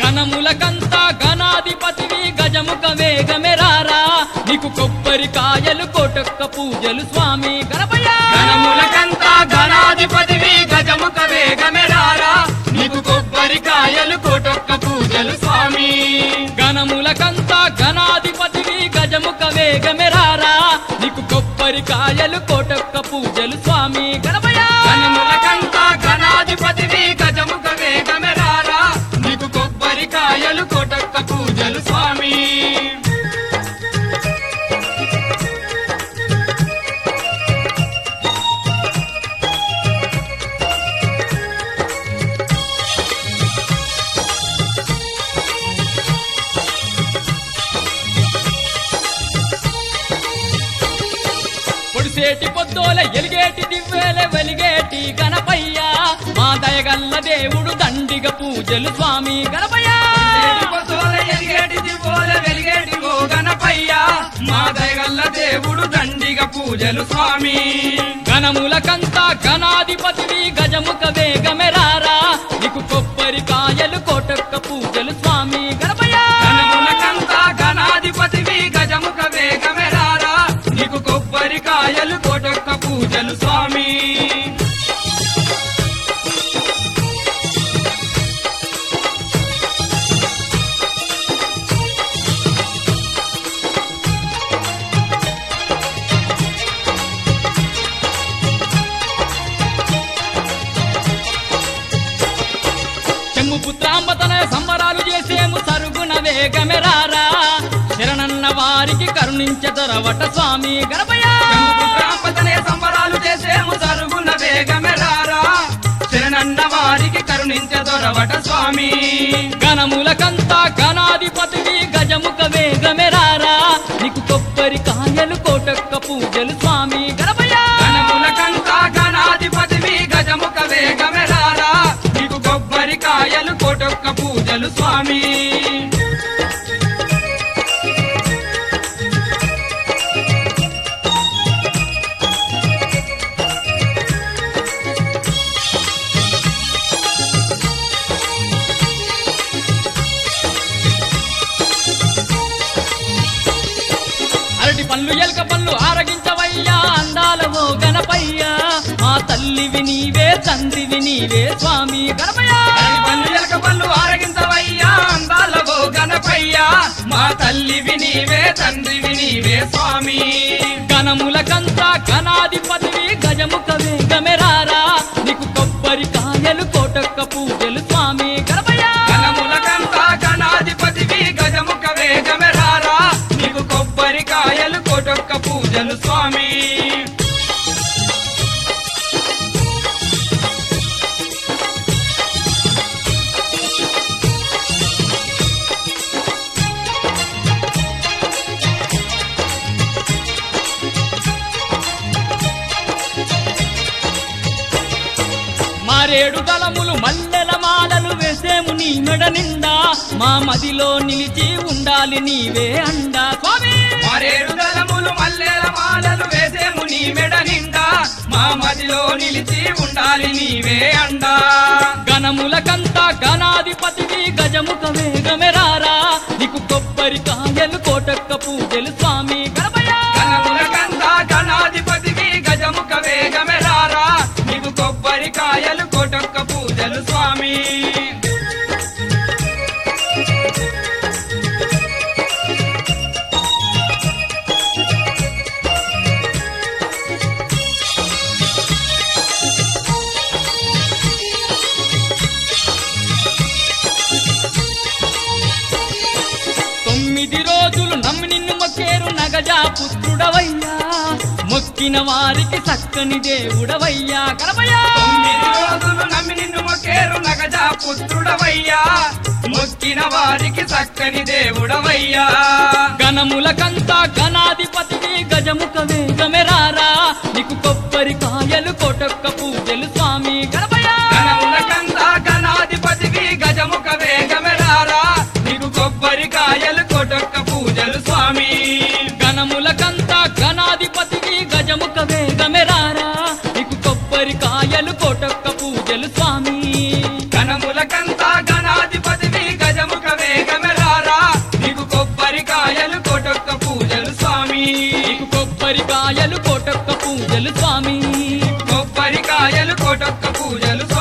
గణములకంతా గణాధిపతివి గజముఖ వేగమెరారా నీకు కొబ్బరికాయలు కోటొక్క పూజలు స్వామి గణపయ్య గణములకంతా గణాధిపతివి గజముఖ వేగమెరారా నీకు కొబ్బరికాయలు కోటొక్క పూజలు స్వామి గణములకంతా గణాధిపతివి గజముఖ వేగమెరారా నీకు కొబ్బరికాయలు కోటొక్క పూజలు స్వామి గణపయ్య గణములకంతా గణాధిపతివి గజముఖ వేగమెరారా నీకు కొబ్బరికాయలు కోటొక్క పూజలు స్వామి పొడిసేటి పొద్దోల ఎలిగేటి దివ్వేల వెలిగేటి గణపయ్య మా దయగల్ల దేవుడు దండిగ పూజలు స్వామి గణపయ్య పొద్దుల ఎలిగేటి దివ్వోల వెలిగేటి ఓ గణపయ్య మా దయగల్ల దేవుడు దండిగ పూజలు స్వామి గణములకంతా గణాధిపతివి గజముఖ వేగమెరారా నీకు కొబ్బరికాయలు కోటొక్క పూజలు స్వామి గణపయ్య గణములకంతా గణాధిపతివి గజముఖ వేగమెరారా నీకు కొబ్బరికాయలు కోటొక్క పూజలు స్వామి చెమ్ము పుత్రాంబతన సంబరాలు చేసేము సరుగున వేగమెరారా శరణన్న వారికి కరుణించదొరవట స్వామి గణపయ్య బ్రాహ్మణే సంబరాలు చేసేము సరుగున వేగమెరారా శరణన్న వారికి కరుణించదొరవట స్వామి గణములకంతా గణాధిపతివి గజముఖ వేగమెరారా నీకు కొబ్బరికాయలు కోటొక్క పూజలు స్వామి గణపయ్య గణములకంతా గణాధిపతివి గజముఖ వేగమెరారా నీకు కొబ్బరికాయలు కోటొక్క పూజలు స్వామి అరటి పళ్ళు ఎలక పళ్ళు ఆరగించవయ్యా అందాలవో గణపయ్య మా తల్లివి నీవే తండ్రివి నీవే స్వామి గణపయ్య పన్ను ఎలక పళ్ళు ఆరగించవయ్యా అందాలవో గణపయ్యా మా తల్లివి నీవే తండ్రివి నీవే స్వామి గణములకంతా గణాధిపతివి గజముఖ వేగమెరారా నీకు కొబ్బరికాయలు కోటొక్క పూజలు స్వామి గణపయ్య గణములకంతా గణాధిపతివి గజముఖ వేగమెరారా నీకు కొబ్బరికాయలు కోటొక్క పూజలు స్వామి మారేడు దళములు మల్లెల మాలలు వేసేము నీ మెడ నిండా మా మదిలో నిలిచి ఉండాలి నీవే అండా స్వామి మరేడు దళములు మల్లెల మాలలు వేసేము నీ మెడ నిండా మా మదిలో నిలిచి ఉండాలి నీవే అండా గణములకంతా గణాధిపతివి గజముఖ వేగమెరారా నీకు కొబ్బరికాయలు కోటొక్క పూజలు స్వామి గణపయ్య గణములకంతా గణాధిపతివి గజముఖ వేగమెరారా నీకు కొబ్బరికాయలు కోటొక్క పూజలు స్వామి తొమ్మిది రోజులు నమ్మి నిన్ను మొక్కేరు నగజా పుత్రుడవయ్యా మొక్కిన వారికి చక్కని దేవుడవయ్యా గణపయ్య తొమ్మిది రోజులు నమ్మి నిన్ను మొక్కేరు నగజా పుత్రుడవయ్యా మొక్కిన వారికి చక్కని దేవుడవయ్యా గణములకంతా గణాధిపతివి గజముఖ వేగమెరారా నీకు కొబ్బరికాయలు కోటొక్క పూజలు స్వామి గణపయ్య గణములకంతా గణాధిపతివి గజముఖ వేగమెరారా నీకు కొబ్బరికాయలు కొటొక్క పూజలు స్వామి గణములకంతా గణాధిపతివి గజముఖ వేగమెరారా నీకు కొబ్బరికాయలు కోటొక్క పూజలు స్వామి గణములకంతా గణాధిపతివి గజముఖ కొబ్బరికాయలు కోటొక్క పూజలు స్వామి కొబ్బరికాయలు కోటొక్క పూజలు